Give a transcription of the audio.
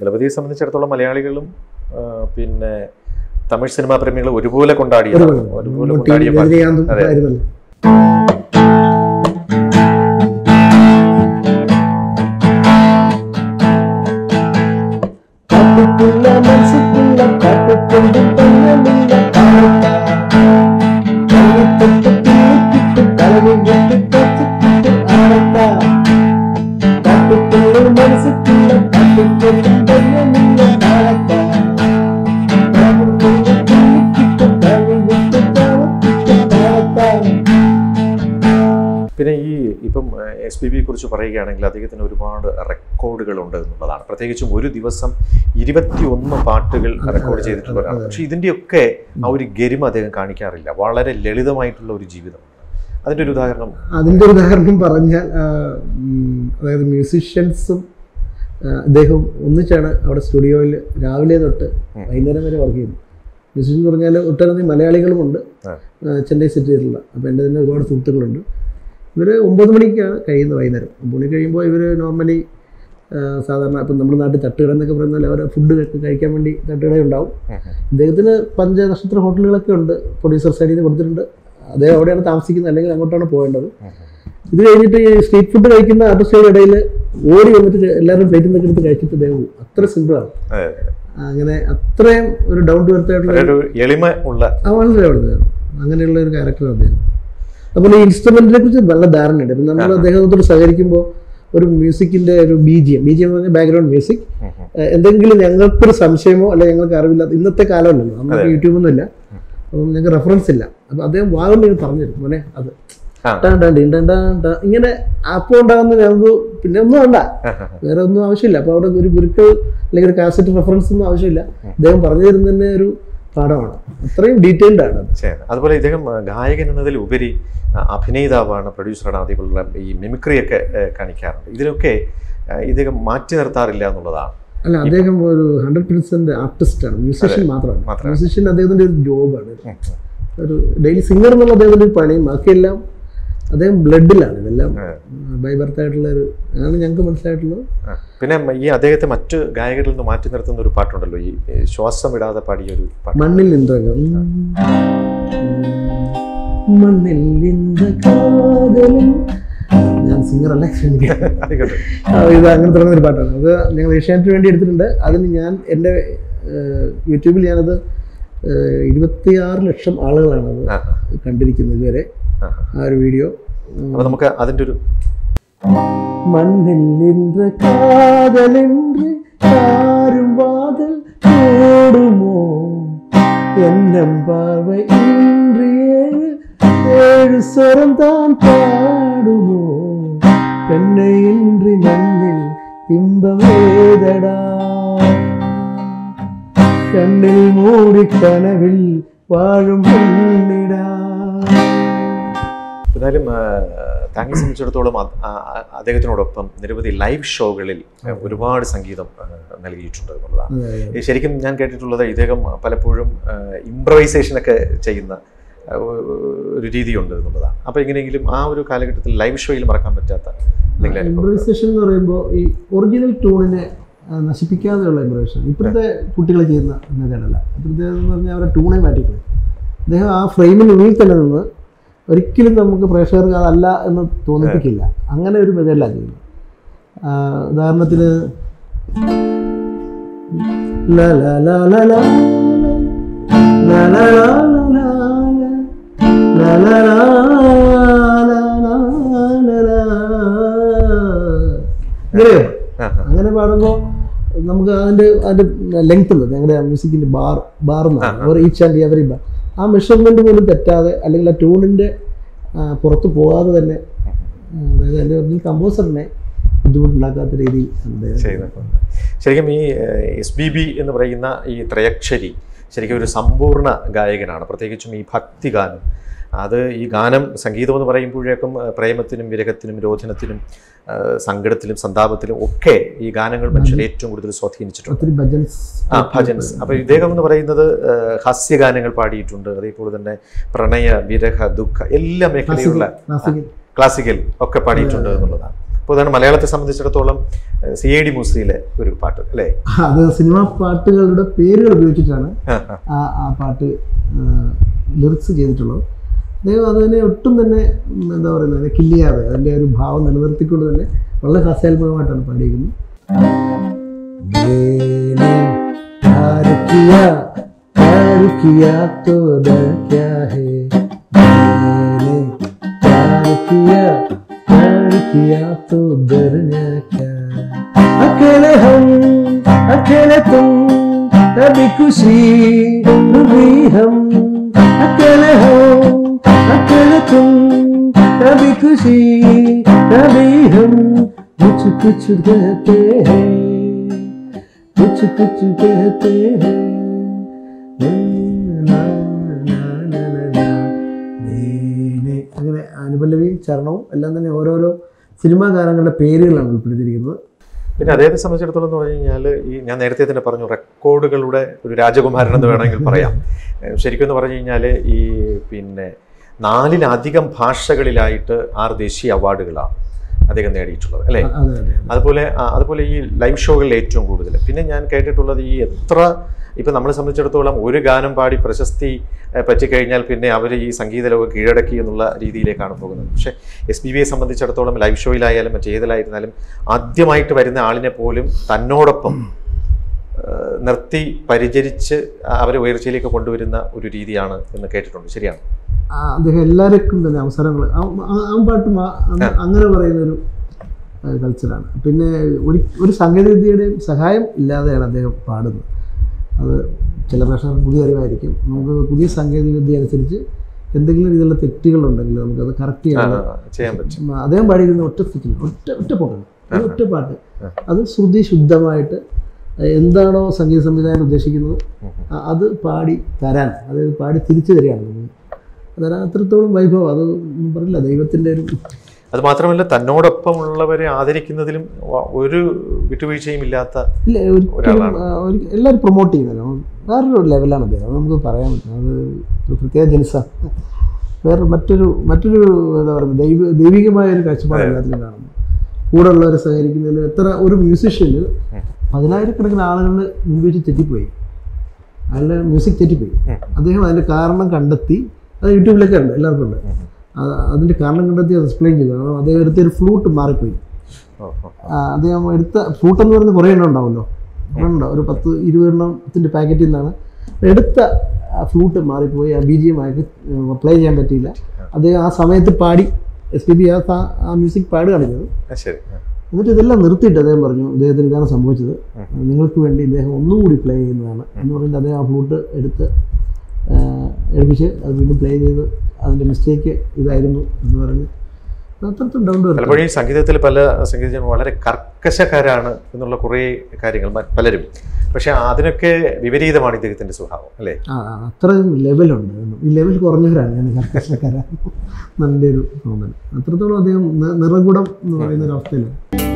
ദളപതിയെ സംബന്ധിച്ചിടത്തോളം മലയാളികളും ആ, പിന്നെ തമിഴ് സിനിമാ പ്രേമികൾ ഒരുപോലെ കൊണ്ടാടിയ ഒരുപോലെ. ഒരുപോലെ മമ്മൂട്ടി, കൊണ്ടാടിയ പാട്ട്. രജനീകാന്തും അതെ. ആയിരുന്നല്ലോ കാട്ടുക്കുള്ള മനസ്സുക്കുള്ള കാട്ടുകൊണ്ട് പഞ്ഞമില്ല കാട്ടാ. കള്ളിത്തൊട്ട് തിന്നിക്കിട്ട് കളവിൽ വിട്ട് കച്ചിക്കിട്ട് ആടത്താ. കാട്ടുക്കുള്ള മനസ്സുക്കുള്ള കാട്ടുകൊണ്ട് പഞ്ഞമില്ല കാട്ടാ. കള്ളിത്തൊട്ട് തിന്നിക്കിട്ട് കളവിൽ വിട്ട് കച്ചിക്കിട്ട് ആടത്താ. പിന്നെ ഈ ഇപ്പം എസ് പി ബിയെ കുറിച്ച് പറയുകയാണെങ്കിൽ അദ്ദേഹത്തിന് ഒരുപാട് റെക്കോർഡുകൾ ഉണ്ട് എന്നുള്ളതാണ് പ്രത്യേകിച്ചും ഒരു ദിവസം ഇരുപത്തി ഒന്ന് പാട്ടുകൾ റെക്കോർഡ് ചെയ്തിട്ടുള്ള ഒരാളാണ് പക്ഷെ ഇതിൻ്റെയൊക്കെ ആ ഒരു ഗരിമ അദ്ദേഹം കാണിക്കാറില്ല വളരെ ലളിതമായിട്ടുള്ള ഒരു ജീവിതം അതിൻ്റെ ഒരു ഉദാഹരണം അതിൻ്റെ ഒരു ഉദാഹരണം പറഞ്ഞാൽ ആ, ഉം, അതായത് മ്യൂസീഷ്യൻസും അദ്ദേഹം ഒന്നിച്ചാണ് അവിടെ സ്റ്റുഡിയോയിൽ രാവിലെ തൊട്ട് വൈകുന്നേരം വരെ വർക്ക് ചെയ്യുന്നത് മ്യൂസീഷ്യൻ എന്ന് പറഞ്ഞാൽ ഒട്ടനവധി മലയാളികളുമുണ്ട് ആ. ആ, ചെന്നൈ സിറ്റിയിലുള്ള അപ്പോൾ എൻ്റെ തന്നെ ഒരുപാട് സുഹൃത്തുക്കളുണ്ട് ഇവർ ഒമ്പത് മണിക്കാണ് കഴിയുന്നത് വൈകുന്നേരം ഒമ്പത് മണി കഴിയുമ്പോൾ ഇവർ നോർമലി സാധാരണ ഇപ്പം നമ്മുടെ നാട്ടിൽ തട്ടുകട എന്നൊക്കെ പറഞ്ഞാൽ അവർ ഫുഡ് കഴിക്കാൻ വേണ്ടി തട്ടുകട ഉണ്ടാവും ഇദ്ദേഹത്തിന് പഞ്ചനക്ഷത്ര ഹോട്ടലുകളൊക്കെ ഉണ്ട് പ്രൊഡ്യൂസർ സൈഡിൽ നിന്ന് കൊടുത്തിട്ടുണ്ട് അദ്ദേഹം അവിടെയാണ് താമസിക്കുന്നത് അല്ലെങ്കിൽ അങ്ങോട്ടാണ് പോകേണ്ടത് ഇത് കഴിഞ്ഞിട്ട് ഈ സ്ട്രീറ്റ് ഫുഡ് കഴിക്കുന്ന ആർട്ടിസ്റ്റുകളുടെ ഇടയിൽ ഓടി വന്നിട്ട് എല്ലാവരും പ്ലേറ്റിൽ നിന്നൊക്കെ എടുത്ത് കഴിച്ചിട്ട് അദ്ദേഹം പോകും അത്ര സിമ്പിളാണ് അതെ. അങ്ങനെ അത്രയും ഒരു ഡൗൺ ടു എർത്ത് ആയിട്ടുള്ള ഒരു എളിമ ഉള്ള ആ വളരെ വളരെ അങ്ങനെയുള്ള ഒരു ക്യാരക്ടർ അദ്ദേഹം അതുപോലെ ഈ ഇൻസ്ട്രുമെന്റിനെ കുറിച്ച് നല്ല ധാരണയുണ്ട് ഇപ്പം നമ്മൾ അദ്ദേഹത്തോട് സഹകരിക്കുമ്പോൾ ഒരു മ്യൂസിക്കിന്റെ ഒരു B G M B G M എന്ന് പറഞ്ഞാൽ ബാക്ക്ഗ്രൗണ്ട് മ്യൂസിക് എന്തെങ്കിലും ഞങ്ങൾക്കൊരു സംശയമോ അല്ലെങ്കിൽ ഞങ്ങൾക്ക് അറിവില്ലാത്ത ഇന്നത്തെ കാലമല്ലല്ലോ നമുക്ക് യൂട്യൂബൊന്നും ഇല്ല അപ്പം ഞങ്ങൾക്ക് റെഫറൻസ് ഇല്ല അപ്പം അദ്ദേഹം വാഗം പറഞ്ഞു തരും മോനെ അത് ആ. ടാൻ ടാൻ ടിൻ ടാൻ ടാൻ ടാ. ഇങ്ങനെ അപ്പോൾ ഉണ്ടാകുന്ന ഞങ്ങൾക്ക് പിന്നെ ഒന്നും വേണ്ട വേറെ ഒന്നും ആവശ്യമില്ല അപ്പോൾ അവിടെ ഒരു ഗുരുക്കൾ അല്ലെങ്കിൽ ഒരു കാസറ്റ് റെഫറൻസ് ഒന്നും ആവശ്യമില്ല അദ്ദേഹം പറഞ്ഞു തരുന്ന തന്നെ ഒരു പാഠമാണ് അത്രയും ഡീറ്റെയിൽഡ് ആണ് അത് ചെയ്യുന്നത് അതുപോലെ ഇദ്ദേഹം ആ, ഗായകൻ എന്നതിൽ ഉപരി ആ, അഭിനേതാവാണ് പ്രൊഡ്യൂസറാണ് അതേപോലുള്ള ഈ മിമിക്രിയൊക്കെ ആ, കാണിക്കാറുണ്ട് ഇതിലൊക്കെ ആ, ഇദ്ദേഹം മാറ്റി നിർത്താറില്ല എന്നുള്ളതാണ് അല്ല അദ്ദേഹം ഒരു ഹൺഡ്രഡ് പെർസെന്റ് ആർട്ടിസ്റ്റ് ആണ് മ്യൂസീഷ്യൻ മാത്രമാണ് മാത്രമാണ്. മ്യൂസീഷ്യൻ അദ്ദേഹത്തിന്റെ ഒരു ജോബാണ് ഒരു ഡെയിലി സിംഗർ എന്നുള്ള അദ്ദേഹത്തിന്റെ ഒരു പണിയും ബാക്കിയെല്ലാം അദ്ദേഹം ബ്ലഡിലാണ് ഇതെല്ലാം ബൈ ബർത്ത് ആയിട്ടുള്ള ഒരു അതാണ് ഞങ്ങൾക്ക് മനസ്സിലായിട്ടുള്ളത് ആ. പിന്നെ ഈ അദ്ദേഹത്തെ മറ്റ് ഗായകരിൽ നിന്ന് മാറ്റി നിർത്തുന്ന ഒരു പാട്ടുണ്ടല്ലോ ഈ ഈ ശ്വാസം വിടാതെ പാടിയ ഒരു പാട്ട് മണ്ണിൽ നിന്നകം മണ്ണിൽ നിന്ന കാതലും ഞാൻ സിംഗർ അല്ല ക്ഷമിക്കാം ആയിക്കോട്ടെ. ആ, ഇത് അങ്ങനെ തുടങ്ങുന്ന ഒരു പാട്ടാണ് അത് ഞങ്ങൾ ഏഷ്യാനെറ്റിന് വേണ്ടി എടുത്തിട്ടുണ്ട് അതിന് ഞാൻ എൻ്റെ ഏഹ്, യൂട്യൂബിൽ ഞാനത് ഏഹ്, ഇരുപത്തിയാറ് ലക്ഷം ആളുകളാണ് അത് ആ, ആ, കണ്ടിരിക്കുന്നത് ഇതുവരെ ആ, ആ. ആ ഒരു വീഡിയോ അപ്പൊ നമുക്ക് അതിന്റെ ഒരു மண்ணில் நின்ற காதலென்று யாரும் வாதல் கூடுமோ எண்ணம் பார்வை இன்று ஏழு ஏழு സ്വരം தான் பாடுமோ பெண்ணை இன்றி மண்ணில் இன்பமேதடா കണ്ണിൽ മൂടി കനവിൽ വാഴും പെണ്ണിടാ എന്നാലും ആ, താങ്കളെ സംബന്ധിച്ചിടത്തോളം അത് ആ- ആ- അദ്ദേഹത്തിനോടൊപ്പം നിരവധി ലൈവ് ഷോകളിൽ ആ, ഒരുപാട് സംഗീതം ആ, നൽകിയിട്ടുണ്ട് എന്നുള്ളതാണ് അതെ, ഈ ശരിക്കും ഞാൻ കേട്ടിട്ടുള്ളത് ഇദ്ദേഹം പലപ്പോഴും ഇംപ്രവൈസേഷൻ ഒക്കെ ചെയ്യുന്ന ആ, ഒരു രീതിയുണ്ട് എന്നുള്ളതാണ് അപ്പൊ എങ്ങനെയെങ്കിലും ആ ഒരു കാലഘട്ടത്തിൽ ലൈവ് ഷോയിൽ മറക്കാൻ പറ്റാത്ത എന്തെങ്കിലും അനുഭവം ഇംപ്രൈസേഷൻ എന്ന് പറയുമ്പോൾ ഈ ഒറിജിനൽ ട്യൂണിനെ ആ, നശിപ്പിക്കാതെയുള്ള ഇംപ്രൈസേഷൻ ഇപ്പോഴത്തെ കുട്ടികൾ ചെയ്യുന്ന മെത്തേഡല്ല ഇപ്പോഴത്തെ എന്ന് പറഞ്ഞാൽ അവരെ ട്യൂണെ മാറ്റിപ്പോയി അദ്ദേഹം ആ ഫ്രെയിമിനുള്ളിൽ തന്നെ നിന്ന് ഒരിക്കലും നമുക്ക് പ്രേക്ഷകർക്ക് അതല്ല എന്ന് തോന്നിപ്പിക്കില്ല അങ്ങനെ ഒരു മെത്തേഡിലാണ് ചെയ്യുന്നത് ആ, ഉദാഹരണത്തിന് ല ല ല ല ല ല ല ല ല ല ല ല ല ഇങ്ങനെയോ ആ, ആ. അങ്ങനെ പാടുമ്പോൾ നമുക്ക് അതിന്റെ അതിന്റെ ലെങ്ത് ഉണ്ട് ഞങ്ങളുടെ മ്യൂസിക്കിന്റെ ബാർ ബാർ എന്നാണ് or each and every bar ആ മെഷർമെന്റ് പോലും തെറ്റാതെ അല്ലെങ്കിൽ ആ ട്യൂണിന്റെ പുറത്ത് പോകാതെ തന്നെ ആ, അതായത് എൻ്റെ ഒറിജിനൽ കമ്പോസറിനെ ബുദ്ധിമുട്ടുണ്ടാക്കാത്ത രീതിയിൽ അദ്ദേഹം ചെയ്യുന്നുണ്ട് ശരിക്കും ഈ എസ് ബി ബി എന്ന് പറയുന്ന ഈ ത്രയക്ഷരി ശരിക്കും ഒരു സമ്പൂർണ്ണ ഗായകനാണ് പ്രത്യേകിച്ചും ഈ ഭക്തിഗാനം അത് ഈ ഗാനം സംഗീതം എന്ന് പറയുമ്പോഴേക്കും ആ, പ്രേമത്തിനും വിരഹത്തിനും രോധനത്തിനും ആ, സങ്കടത്തിലും സന്താപത്തിലും ഒക്കെ ഈ ഗാനങ്ങൾ മനുഷ്യരെ ഏറ്റവും കൂടുതൽ സ്വാധീനിച്ചിട്ടുണ്ട് ഒത്തിരി ഭജൻസ് ആ ഭജൻസ് അപ്പൊ ഇദ്ദേഹം എന്ന് പറയുന്നത് ആ, ഹാസ്യഗാനങ്ങൾ പാടിയിട്ടുണ്ട് അതേപോലെ തന്നെ പ്രണയ വിരഹ ദുഃഖ എല്ലാ മേഖലയിലുള്ള ക്ലാസിക്കൽ ക്ലാസിക്കൽ ഒക്കെ പാടിയിട്ടുണ്ട് എന്നുള്ളതാണ് അപ്പോൾ അതാണ് മലയാളത്തെ സംബന്ധിച്ചിടത്തോളം സി ഐ ഡി മൂസയിലെ ഒരു പാട്ട് അല്ലേ അത് സിനിമാ പാട്ടുകളുടെ പേരുകൾ ഉപയോഗിച്ചിട്ടാണ് ആ, ആ. ആ ആ പാട്ട് ലിറിക്സ് ചെയ്തിട്ടുള്ളത് അദ്ദേഹം അതിനെ ഒട്ടും തന്നെ ഉം, എന്താ പറയുന്നത് അതിനെ കില്ല് ചെയ്യാതെ അതിൻ്റെ ഒരു ഭാവം നിലനിർത്തിക്കൊണ്ട് തന്നെ വളരെ ഹാസ്യാത്മകമായിട്ടാണ് പാടിയിരിക്കുന്നത് मैंने प्यार किया प्यार किया तो डर क्या है मैंने प्यार किया प्यार किया तो डरना क्या अकेले हम अकेले तुम कभी खुशी कभी हम अकेले हम अकेले तुम कभी खुशी कभी हम कुछ कुछ कहते हैं कुछ कुछ कहते हैं ना, ना, ना, ना, ना. നീനെ. അങ്ങനെ അനുപല്ലവിയും ചരണവും എല്ലാം തന്നെ ഓരോരോ സിനിമാ ഗാനങ്ങളുടെ പേരുകളാണ് ഉൾപ്പെടുത്തിയിരിക്കുന്നത് പിന്നെ അദ്ദേഹത്തെ സംബന്ധിച്ചിടത്തോളം എന്ന് പറഞ്ഞു കഴിഞ്ഞാൽ ഈ ഞാൻ നേരത്തെ തന്നെ പറഞ്ഞു റെക്കോർഡുകളുടെ ഒരു രാജകുമാരൻ എന്ന് വേണമെങ്കിൽ പറയാം ഏഹ് ശരിക്കും എന്ന് പറഞ്ഞു കഴിഞ്ഞാൽ ഈ പിന്നെ നാലിലധികം ഭാഷകളിലായിട്ട് ആറ് ദേശീയ അവാർഡുകളാണ് അദ്ദേഹം നേടിയിട്ടുള്ളത് അല്ലേ അതെ അതെ അതുപോലെ ആ, അതുപോലെ ഈ ലൈവ് ഷോകളിൽ ഏറ്റവും കൂടുതൽ പിന്നെ ഞാൻ കേട്ടിട്ടുള്ളത് ഈ എത്ര ഇപ്പം നമ്മളെ സംബന്ധിച്ചിടത്തോളം ഒരു ഗാനം പാടി പ്രശസ്തി ഏഹ്, പറ്റിക്കഴിഞ്ഞാൽ പിന്നെ അവർ ഈ സംഗീത ലോകം കീഴടക്കി എന്നുള്ള രീതിയിലേക്കാണ് പോകുന്നത് പക്ഷേ എസ് ബി ബിയെ സംബന്ധിച്ചിടത്തോളം ലൈവ് ഷോയിലായാലും മറ്റേതിലായിരുന്നാലും ആദ്യമായിട്ട് വരുന്ന ആളിനെ പോലും തന്നോടൊപ്പം ഏഹ്, നിർത്തി പരിചരിച്ച് അവരെ ഉയർച്ചയിലേക്ക് കൊണ്ടുവരുന്ന ഒരു രീതിയാണ് എന്ന് കേട്ടിട്ടുണ്ട് ശരിയാണ് ആ, അദ്ദേഹം എല്ലാവർക്കും തന്നെ അവസരങ്ങൾ ആ പാട്ടും ആ- അ- അങ്ങനെ പറയുന്ന ഒരു കൾച്ചറാണ് പിന്നെ ഒരു ഒരു സാങ്കേതികവിദ്യയുടെയും സഹായം ഇല്ലാതെയാണ് അദ്ദേഹം പാടുന്നത് അത് ചില പ്രേക്ഷകർക്ക് പുതിയ അറിവായിരിക്കും നമുക്ക് പുതിയ സാങ്കേതികവിദ്യ അനുസരിച്ച് എന്തെങ്കിലും രീതിയിലുള്ള തെറ്റുകളുണ്ടെങ്കിൽ നമുക്കത് കറക്റ്റ് ആ, ചെയ്യാൻ ചെയ്യാൻ പറ്റും ഉം, അദ്ദേഹം പാടിയിരുന്ന ഒറ്റ സ്റ്റിച്ചിൽ ഒറ്റ ഒറ്റ പാട്ടാണ് ഒരു ഒറ്റ പാട്ട് അത് ശ്രുതി ശുദ്ധമായിട്ട് എന്താണോ സംഗീത സംവിധാനം ഉദ്ദേശിക്കുന്നത് അ- അത് പാടി തരാൻ അതായത് പാടി തിരിച്ചു തരികയാണ് നമുക്ക് അതാണ് അത്രത്തോളം വൈഭവം അത് ഒന്നും പറയില്ല ദൈവത്തിൻ്റെ ഒരു അത് മാത്രമല്ല തന്നോടൊപ്പം ഉള്ളവരെ ആദരിക്കുന്നതിലും വ- ഒരു വിട്ടുവീഴ്ചയും ഇല്ലാത്ത ഇല്ല ഒരിക്കലും ഒരാളാണ്. ആ, ഒരു- എല്ലാവരും പ്രൊമോട്ട് ചെയ്യുന്നല്ലോ വേറൊരു ലെവലാണ് അദ്ദേഹം അത് നമുക്ക് പറയാൻ പറ്റും അത് ഒരു പ്രത്യേക ജനിസാണ് വേറെ മറ്റൊരു മറ്റൊരു എന്താ പറയുക ദൈവ ദൈവികമായ ഒരു കാഴ്ചപ്പാട് എല്ലാത്തിലും കാണുന്നു കൂടെ ഉള്ളവരെ സഹകരിക്കുന്നതിൽ എത്ര ഒരു മ്യൂസിഷ്യന് പതിനായിരക്കണക്കിന് ആളുകളുടെ മുൻപിൽ വെച്ച് തെറ്റിപ്പോയി അയാളുടെ മ്യൂസിക് തെറ്റിപ്പോയി ഉം. അദ്ദേഹം അതിൻ്റെ കാരണം കണ്ടെത്തി അത് യൂട്യൂബിലൊക്കെ ഉണ്ട് എല്ലാവർക്കും ഉണ്ട് അത് അതിൻ്റെ കാരണം കണ്ടെത്തി അത് എക്സ്പ്ലെയിൻ ചെയ്തു കാരണം അദ്ദേഹം എടുത്ത ഒരു ഫ്ലൂട്ട് മാറിപ്പോയി ഓ, ഓ. ആ, അദ്ദേഹം എടുത്ത ഫ്ലൂട്ട് എന്ന് പറയുന്നത് കുറേ എണ്ണം ഉണ്ടാവുമല്ലോ ഉണ്ടോ ഒരു പത്ത് ഇരുപതെണ്ണത്തിൻ്റെ പാക്കറ്റിൽ നിന്നാണ് എടുത്ത ഫ്ലൂട്ട് മാറിപ്പോയി ആ ബി ജി എം ആയിട്ട് പ്ലേ ചെയ്യാൻ പറ്റിയില്ല അദ്ദേഹം ആ സമയത്ത് പാടി എസ് പി ബി ആ സ- ആ മ്യൂസിക് പാടുകയാണ് ചെയ്തത് ആ, ശരി ആ. എന്നിട്ട് ഇതെല്ലാം നിർത്തിയിട്ട് അദ്ദേഹം പറഞ്ഞു ഇദ്ദേഹത്തിന് ഇതാണ് സംഭവിച്ചത് നിങ്ങൾക്ക് വേണ്ടി ഇദ്ദേഹം ഒന്നും കൂടി പ്ലേ ചെയ്യുന്നതാണ് എന്ന് പറഞ്ഞിട്ട് അദ്ദേഹം ആ ഫ്ലൂട്ട് എടുത്ത് ആ, എടുപ്പിച്ച് അത് വീണ്ടും പ്ലേ ചെയ്ത് അതിൻ്റെ മിസ്റ്റേക്ക് ഇതായിരുന്നു എന്ന് പറഞ്ഞ് അത്രത്തും ഡൗൺ ടു പലപ്പോഴും ഈ സംഗീതത്തിൽ പല സംഗീതജ്ഞർ വളരെ കർക്കശക്കാരാണ് എന്നുള്ള കുറേ കാര്യങ്ങൾ മ- പലരും പക്ഷെ അതിനൊക്കെ വിപരീതമാണ് ഇദ്ദേഹത്തിന്റെ സ്വഭാവം അല്ലേ ആ ആ, അത്രയും ലെവലുണ്ട് ഈ ലെവൽ കുറഞ്ഞവരാണ് ഞാൻ കർക്കശക്കാരാണ് നല്ലൊരു തോന്നൽ അത്രത്തോളം അദ്ദേഹം നി- നിറകുടം എന്ന് പറയുന്ന ഒരു അവസ്ഥയിലാണ്